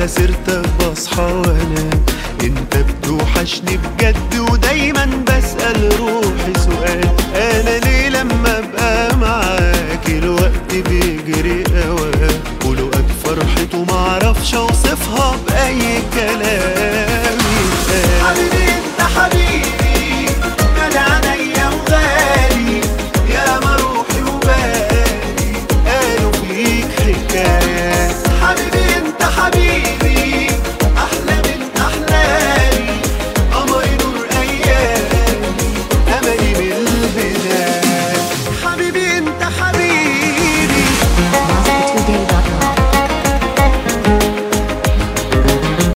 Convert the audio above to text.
على سيرتك بصحى وانام انت بتوحشني بجد ودايما بسأل روحي سؤال انا ليه لما ابقى معاك الوقت بيجري اوام ولقاك فرحته معرفش اوصفها باي كلام